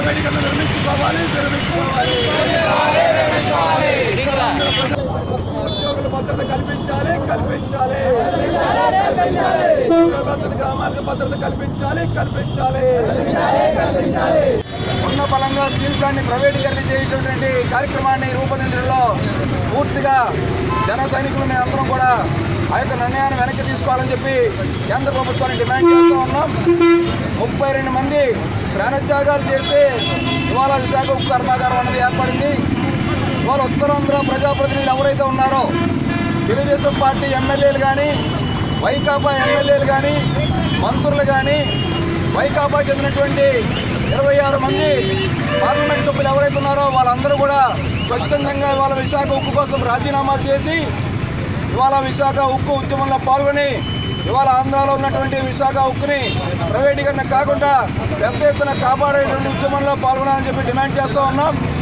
ప్రైవేటీకరణ నిర్మించుకోవాలి నిర్మించుకోవాలి ఉద్యోగుల భద్రత కల్పించాలి కల్పించాలి ఉద్యోగ భద్రత గ్రామాలకు భద్రత కల్పించాలి కల్పించాలి ఉన్న బలంగా స్టీల్ ప్లాంట్ ని ప్రైవేటీకరణ చేయటువంటి కార్యక్రమాన్ని రూపొందించడంలో పూర్తిగా జన సైనికులు మేము అందరం కూడా ఆ యొక్క నిర్ణయాన్ని వెనక్కి తీసుకోవాలని చెప్పి కేంద్ర ప్రభుత్వాన్ని డిమాండ్ చేస్తూ ఉన్నాం ముప్పై రెండు మంది ప్రాణత్యాగాలు చేస్తే ఇవాళ విశాఖ ఉక్కు కర్మాగారం అనేది ఏర్పడింది ఇవాళ ఉత్తరాంధ్ర ప్రజాప్రతినిధులు ఎవరైతే ఉన్నారో తెలుగుదేశం పార్టీ ఎమ్మెల్యేలు కానీ వైకాపా ఎమ్మెల్యేలు కానీ మంత్రులు కానీ వైకాపా చెందినటువంటి ఇరవై ఆరు మంది పార్లమెంట్ సభ్యులు ఎవరైతే ఉన్నారో వాళ్ళందరూ కూడా స్వచ్ఛందంగా ఇవాళ విశాఖ ఉక్కు కోసం రాజీనామాలు చేసి ఇవాళ విశాఖ ఉక్కు ఉద్యమంలో పాల్గొని ఇవాళ ఆంధ్రాలో ఉన్నటువంటి విశాఖ ఉక్కుని ప్రైవేటీకరణ కాకుండా పెద్ద ఎత్తున కాపాడేటువంటి ఉద్యమంలో పాల్గొనాలని చెప్పి డిమాండ్ చేస్తూ ఉన్నాం